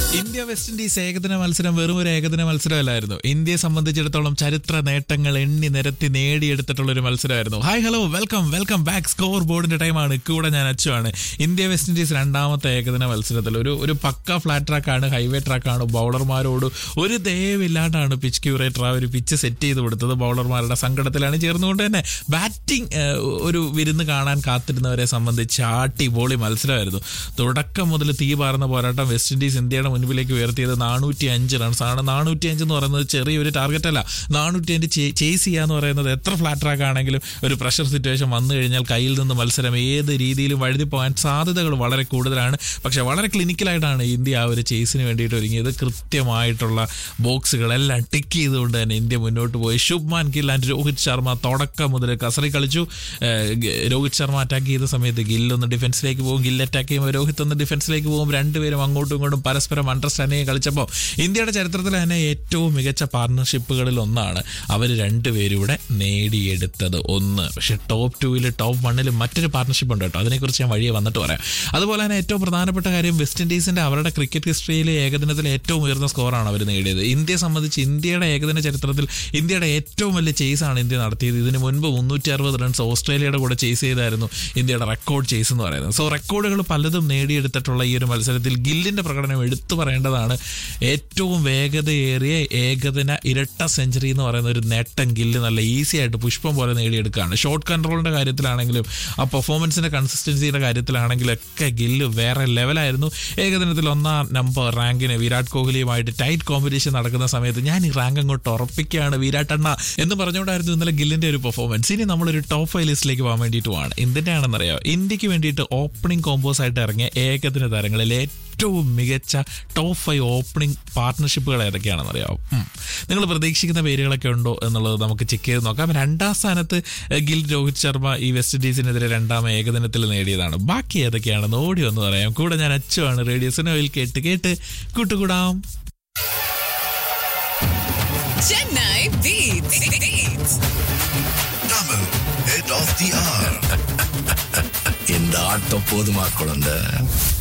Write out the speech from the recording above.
India west Indies ഏകദിന മത്സരം വെറും ഒരു ഏകദിന മത്സരമല്ലായിരുന്നു ഇന്ത്യയെ സംബന്ധിച്ചിടത്തോളം ചരിത്ര നേട്ടങ്ങൾ എണ്ണി നിരത്തി നേടിയെടുത്തിട്ടുള്ള ഒരു മത്സരമായിരുന്നു hi hello welcome welcome back score ബോർഡിന്റെ ടൈമാണ് കൂടെ ഞാൻ അച്ചുവാണ് ഇന്ത്യ വെസ്റ്റ് ഇൻഡീസ് രണ്ടാമത്തെ ഏകദിന മത്സരത്തിൽ ഒരു ഒരു പക്ക ഫ്ലാറ്റ് ട്രാക്കാണ് ഹൈവേ ട്രാക്കാണ് ബൗളർമാരോട് ഒരു ദയവില്ലാണ്ടാണ് പിച്ച് ക്യൂറേറ്റർ ആ ഒരു പിച്ച് സെറ്റ് ചെയ്ത് കൊടുത്തത് ബൗളർമാരുടെ സങ്കടത്തിലാണ് ചേർന്നുകൊണ്ട് തന്നെ ബാറ്റിംഗ് ഒരു വിരുന്ന് കാണാൻ കാത്തിരുന്നവരെ സംബന്ധിച്ച് അടിപൊളി മത്സരമായിരുന്നു തുടക്കം മുതൽ തീ പാർന്ന പോരാട്ടം വെസ്റ്റ് ഇൻഡീസ് ഇന്ത്യയുടെ മുൻപിലേക്ക് ഉയർത്തിയത് നാനൂറ്റി അഞ്ച് റൺസ് ആണ് നാനൂറ്റി അഞ്ച് എന്ന് പറയുന്നത് ചെറിയൊരു ടാർഗറ്റ് അല്ല നാനൂറ്റി അഞ്ച് ചേസ് ചെയ്യുക എന്ന് പറയുന്നത് എത്ര ഫ്ലാറ്റ് ട്രാക്ക് ആണെങ്കിലും ഒരു പ്രഷർ സിറ്റുവേഷൻ വന്നു കഴിഞ്ഞാൽ കയ്യിൽ നിന്ന് മത്സരം ഏത് രീതിയിലും വഴുതി പോകാൻ സാധ്യതകൾ വളരെ കൂടുതലാണ് പക്ഷേ വളരെ ക്ലിനിക്കലായിട്ടാണ് ഇന്ത്യ ആ ഒരു ചേസിന് വേണ്ടിയിട്ട് ഒരുങ്ങിയത് കൃത്യമായിട്ടുള്ള ബോക്സുകളെല്ലാം ടിക്ക് ചെയ്തുകൊണ്ട് തന്നെ ഇന്ത്യ മുന്നോട്ട് പോയി ശുഭ്മാൻ ഗിൽ ആൻഡ് രോഹിത് ശർമ്മ തുടക്കം മുതൽ കസറി കളിച്ചു ഏഹ് ഗ- രോഹിത് ശർമ്മ അറ്റാക്ക് ചെയ്ത സമയത്ത് ഗിൽ ഒന്ന് ഡിഫൻസിലേക്ക് പോകും ഗിൽ അറ്റാക്ക് ചെയ്യുമ്പോൾ രോഹിത് ഒന്ന് ഡിഫൻസിലേക്ക് പോകും രണ്ടുപേരും അങ്ങോട്ടും ഇങ്ങോട്ടും പരസ്പരം അണ്ടർസ്റ്റാൻഡിങ് കളിച്ചപ്പോൾ ഇന്ത്യയുടെ ചരിത്രത്തിൽ തന്നെ ഏറ്റവും മികച്ച പാർട്ണർഷിപ്പുകളിൽ ഒന്നാണ് അവർ രണ്ടുപേരും ഇവിടെ നേടിയെടുത്തത് ഒന്ന് പക്ഷെ ടോപ്പ് ടൂവിൽ ടോപ്പ് വണ്ണിൽ മറ്റൊരു പാർട്ണർഷിപ്പ് ഉണ്ട് കേട്ടോ അതിനെക്കുറിച്ച് ഞാൻ വഴിയെ വന്നിട്ട് പറയാം അതുപോലെ തന്നെ ഏറ്റവും പ്രധാനപ്പെട്ട കാര്യം വെസ്റ്റ് ഇൻഡീസിന്റെ അവരുടെ ക്രിക്കറ്റ് ഹിസ്റ്ററിയിലെ ഏകദിനത്തിൽ ഏറ്റവും ഉയർന്ന സ്കോറാണ് അവർ നേടിയത് ഇന്ത്യയെ സംബന്ധിച്ച് ഇന്ത്യയുടെ ഏകദിന ചരിത്രത്തിൽ ഇന്ത്യയുടെ ഏറ്റവും വലിയ ചേസാണ് ഇന്ത്യ നടത്തിയത് ഇതിന് മുൻപ് മുന്നൂറ്റി അറുപത് റൺസ് ഓസ്ട്രേലിയയുടെ കൂടെ ചേസ് ചെയ്തായിരുന്നു ഇന്ത്യയുടെ റെക്കോർഡ് ചേസ് എന്ന് പറയുന്നത് സോ റെക്കോർഡുകൾ പലതും നേടിയെടുത്തിട്ടുള്ള ഈ ഒരു മത്സരത്തിൽ ഗില്ലിന്റെ പ്രകടനം എടുത്തു പറയേണ്ടതാണ് ഏറ്റവും വേഗതയേറിയ ഏകദിന ഇരട്ട സെഞ്ചുറി എന്ന് പറയുന്ന ഒരു നേട്ടം ഗില്ല് നല്ല ഈസി ആയിട്ട് പുഷ്പം പോലെ നേടിയെടുക്കുകയാണ് ഷോട്ട് കൺട്രോളിന്റെ കാര്യത്തിലാണെങ്കിലും ആ പെർഫോമൻസിന്റെ കൺസിസ്റ്റൻസിയുടെ കാര്യത്തിലാണെങ്കിലും ഒക്കെ ഗില്ല് വേറെ ലെവലായിരുന്നു ഏകദിനത്തിൽ ഒന്നാം നമ്പർ റാങ്കിന് വിരാട് കോഹ്ലിയുമായിട്ട് ടൈറ്റ് കോമ്പറ്റീഷൻ നടക്കുന്ന സമയത്ത് ഞാൻ ഈ റാങ്ക് അങ്ങോട്ട് ഉറപ്പിക്കുകയാണ് വിരാട് അണ്ണ എന്ന് പറഞ്ഞുകൊണ്ടായിരുന്നു ഇന്നലെ ഗില്ലിന്റെ ഒരു പെർഫോമൻസ് ഇനി നമ്മളൊരു ടോപ്പ് ഫൈവ് ലിസ്റ്റിലേക്ക് പോകാൻ വേണ്ടിയിട്ടുമാണ് എന്തിനാണെന്നറിയാം ഇന്ത്യക്ക് വേണ്ടിയിട്ട് ഓപ്പണിംഗ് കോമ്പോസ് ആയിട്ട് ഇറങ്ങിയ ഏകദിന താരങ്ങളിൽ ഏറ്റവും മികച്ച ടോപ്പ് ഫൈവ് ഓപ്പണിംഗ് പാർട്ട്ണർഷിപ്പുകൾ ഏതൊക്കെയാണെന്ന് അറിയാം നിങ്ങൾ പ്രതീക്ഷിക്കുന്ന പേരുകളൊക്കെ ഉണ്ടോ എന്നുള്ളത് നമുക്ക് ചെക്ക് ചെയ്ത് നോക്കാം രണ്ടാം സ്ഥാനത്ത് ഏഹ്, ഗിൽ രോഹിത് ശർമ്മ ഈ വെസ്റ്റ് ഇൻഡീസിനെതിരെ രണ്ടാം ഏകദിനത്തിൽ നേടിയതാണ് ബാക്കി ഏതൊക്കെയാണെന്ന് ഓടി ഒന്ന് പറയാം കൂടെ ഞാൻ അച്ചുവാണ് റേഡിയോ സിനോയിൽ കേട്ട് കേട്ട് കൂട്ടുകൂടാം Chennai Beats. Beats. Tamil, head of the hour. இந்த ஆட்டம் போதுமா குழந்தை